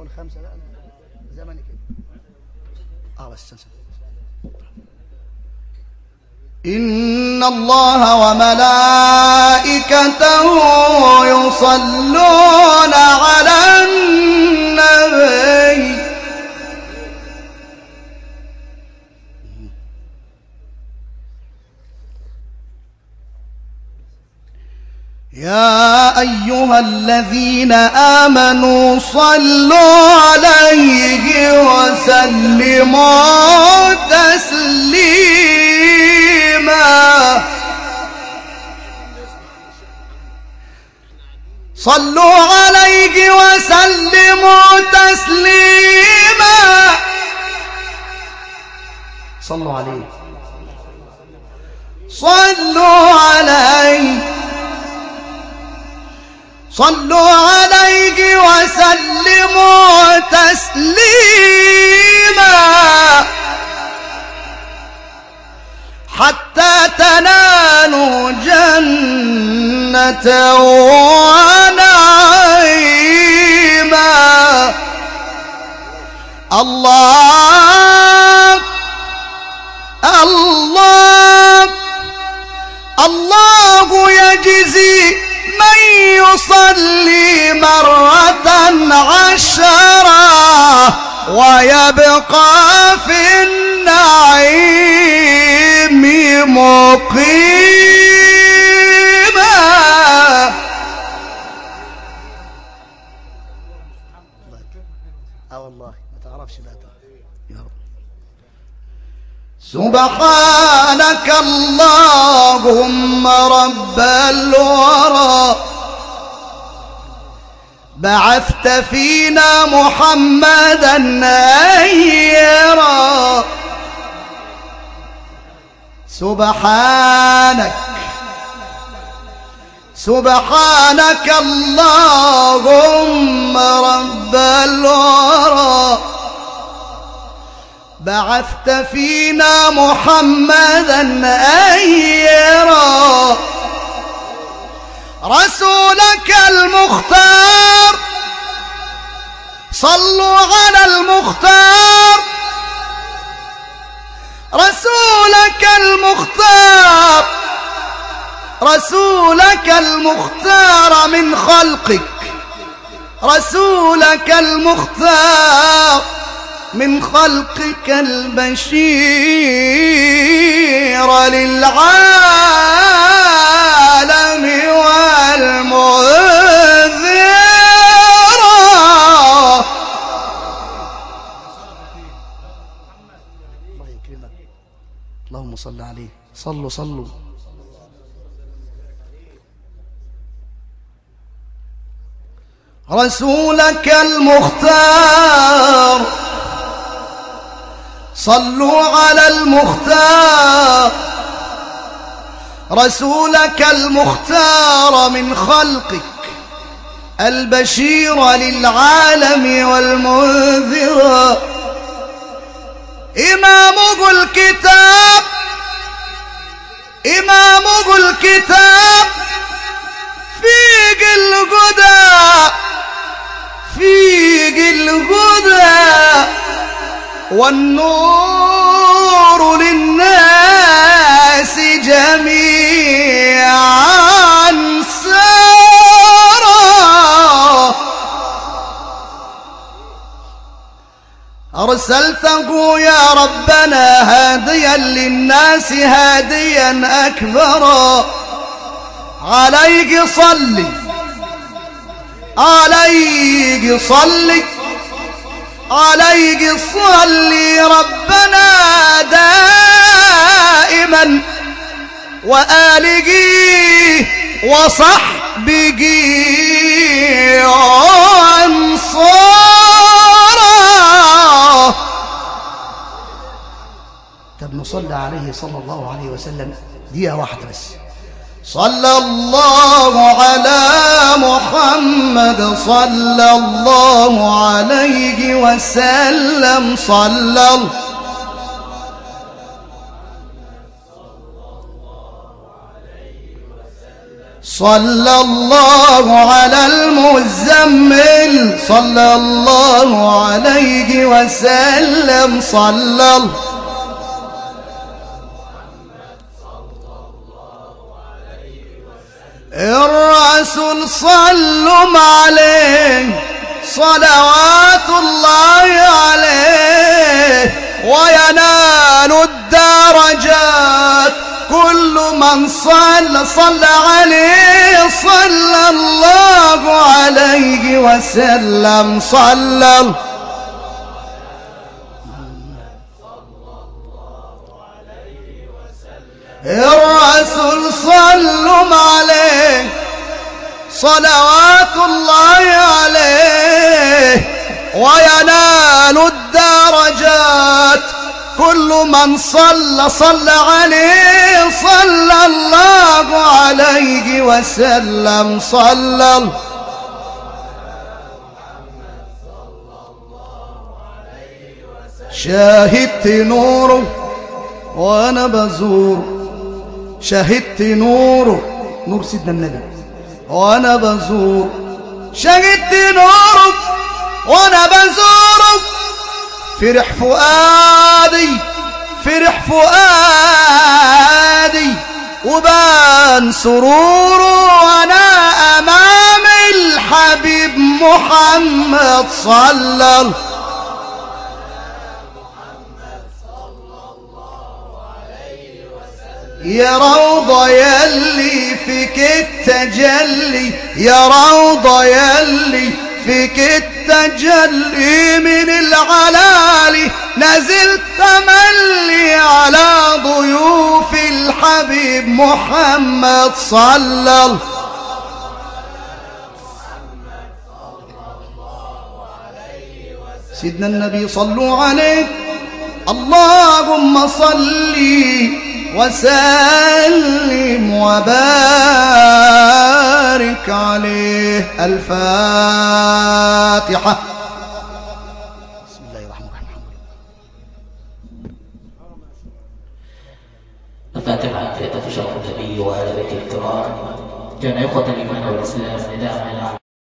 اقول خمسه لا زمني كده اه بس سنسى. إن الله وملائكته يصلون على النبي يا أيها الذين آمنوا صلوا عليه وسلموا تسليما صلوا عليه وسلموا تسليما صلوا عليه صلوا عليه صلوا عليه وسلموا تسليما حتى تنالوا جنة ونعيما الله الله الله يجزي من يصلي مرة عشرة ويبقى في النعيم مقيما اه والله ما تعرفش بقى يا رب سبحانك اللهم رب الورى بعثت فينا محمدا نيرا سبحانك سبحانك اللهم رب الورى بعثت فينا محمدا أيرا رسولك المختار صلوا على المختار رسولك المختار رسولك المختار من خلقك رسولك المختار من خلقك البشير للعالم والمنذر الله يكرمك اللهم صل عليه صلوا صلوا رسولك المختار صلوا على المختار رسولك المختار من خلقك البشير للعالم والمنذر إمامه الكتاب إمامه الكتاب فيق الهدى فيق الهدى والنور للناس جميعا سارا أرسلته يا ربنا هاديا للناس هاديا أكبرا عليك صلي عليك صلي عليك صلي ربنا دائما وآله وصحبه وانصاره طب نصلي عليه صلى الله عليه وسلم دقيقة واحدة بس صلى الله على محمد صلى الله عليه وسلم صلى الله صلى الله على المزمل صلى الله عليه وسلم صلى الله الرسول صلوا عليه صلوات الله عليه وينال الدرجات كل من صلى صلى عليه صلى الله عليه وسلم صلى الرسول صلوا عليه صلوات الله عليه وينال الدرجات كل من صلى صلى عليه صلى الله عليه وسلم صلى شاهدت نوره وانا بزور شهدت نوره نور سيدنا النبي وانا بزور شهدت نوره وانا بزوره فرح فؤادي فرح فؤادي وبان سروره وانا امام الحبيب محمد صلى الله يا روضة يلي فيك التجلي يا روضة يلي فيك التجلي من العلالي نزلت تملي على ضيوف الحبيب محمد صلى الله سيدنا النبي صلوا عليه اللهم صلي وسلم وبارك عليه الفاتحة بسم الله الرحمن الرحيم الفاتحة في شرف النبي وآل بيته الكرام كان إخوة الإيمان والإسلام نداء